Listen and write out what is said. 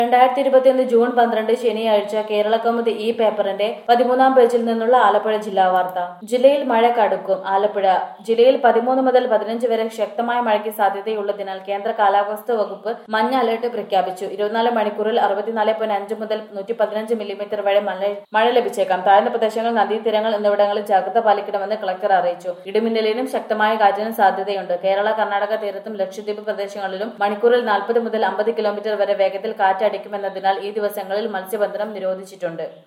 രണ്ടായിരത്തി ഇരുപത്തിയൊന്ന് ജൂൺ പന്ത്രണ്ട് ശനിയാഴ്ച കേരളകൗമുദി ഈ പേപ്പറിന്റെ പതിമൂന്നാം പേജിൽ നിന്നുള്ള ആലപ്പുഴ ജില്ലാ വാർത്ത ജില്ലയിൽ മഴ കടുക്കും ആലപ്പുഴ ജില്ലയിൽ പതിമൂന്ന് മുതൽ പതിനഞ്ച് വരെ ശക്തമായ മഴയ്ക്ക് സാധ്യതയുള്ളതിനാൽ കേന്ദ്ര കാലാവസ്ഥാ വകുപ്പ് മഞ്ഞ അലർട്ട് പ്രഖ്യാപിച്ചു ഇരുപത്തിനാല് മണിക്കൂറിൽ അറുപത്തിനാല് പോയിന്റ് അഞ്ച് മുതൽ നൂറ്റി പതിനഞ്ച് മില്ലിമീറ്റർ വരെ മഴ മഴ ലഭിച്ചേക്കാം താഴ്ന്ന പ്രദേശങ്ങൾ നദീതീരങ്ങൾ എന്നിവിടങ്ങളിൽ ജാഗ്രത പാലിക്കണമെന്ന് കളക്ടർ അറിയിച്ചു ഇടിമിന്നലിനും ശക്തമായ കാറ്റിനും സാധ്യതയുണ്ട് കേരള കർണാടക തീരത്തും ലക്ഷദ്വീപ് പ്രദേശങ്ങളിലും മണിക്കൂറിൽ നാൽപ്പത് മുതൽ അമ്പത് കിലോമീറ്റർ വരെ വേഗത്തിൽ കാറ്റടിക്കുമെന്നതിനാൽ ഈ ദിവസങ്ങളിൽ മത്സ്യബന്ധനം നിരോധിച്ചിട്ടുണ്ട്